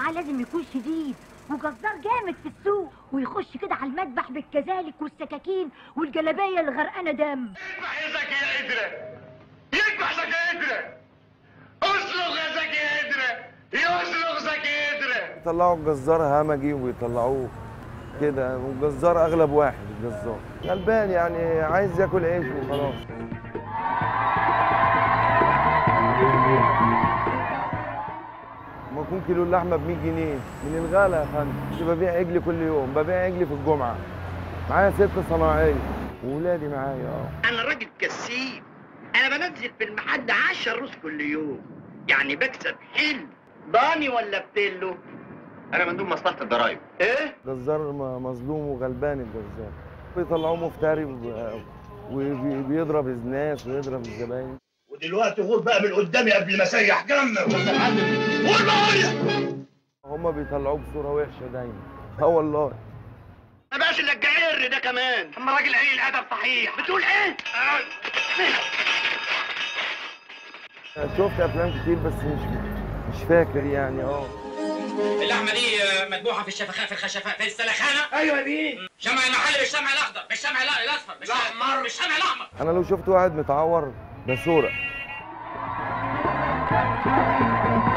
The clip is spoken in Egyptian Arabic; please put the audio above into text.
معاه لازم يكون شديد وجزار جامد في السوق ويخش كده على المذبح بالكذلك والسكاكين والجلابيه اللي غرقانه دم يذبح يا زكي يا قدرة يذبح زكي يا قدرة اصلغ يا زكي يا قدرة يصلغ زكي يا قدرة يطلعوا الجزار همجي ويطلعوه كده والجزار اغلب واحد الجزار غلبان يعني عايز ياكل عيش وخلاص ما يكون كيلو اللحمه ب 100 جنيه من الغلا يا فندم كنت ببيع عجل كل يوم ببيع عجل في الجمعه معايا ست صناعيه وولادي معايا اه انا راجل كسيب انا بنزل في المحل 10 روس كل يوم يعني بكسب حلو ضاني ولا بتلو انا مندوب مصلحة الضرايب ايه جزار م- مظلوم وغلبان الجزار بيطلعوه مفتري وب- وبيضرب الناس ويضرب الزباين ودلوقتي غور بقى من قدامي قبل ما اسيح جنبك يا معلم غور بقول هما بيطلعوه بصوره وحشه دايما اه والله ما بقاش الا الجعير ده كمان اما راجل قليل الادب صحيح بتقول ايه شفت افلام كتير بس مش مش فاكر يعني اه اللحمه دي آه، مذبوحه في الشفخاء في الخشفاء في السلخانه ايوه يا بيه شمع المحل بالشمع الاخضر بالشمع الأ- الاصفر بالشمع- الأحمر. بالشمع الاحمر انا لو شفت واحد متعور بسورة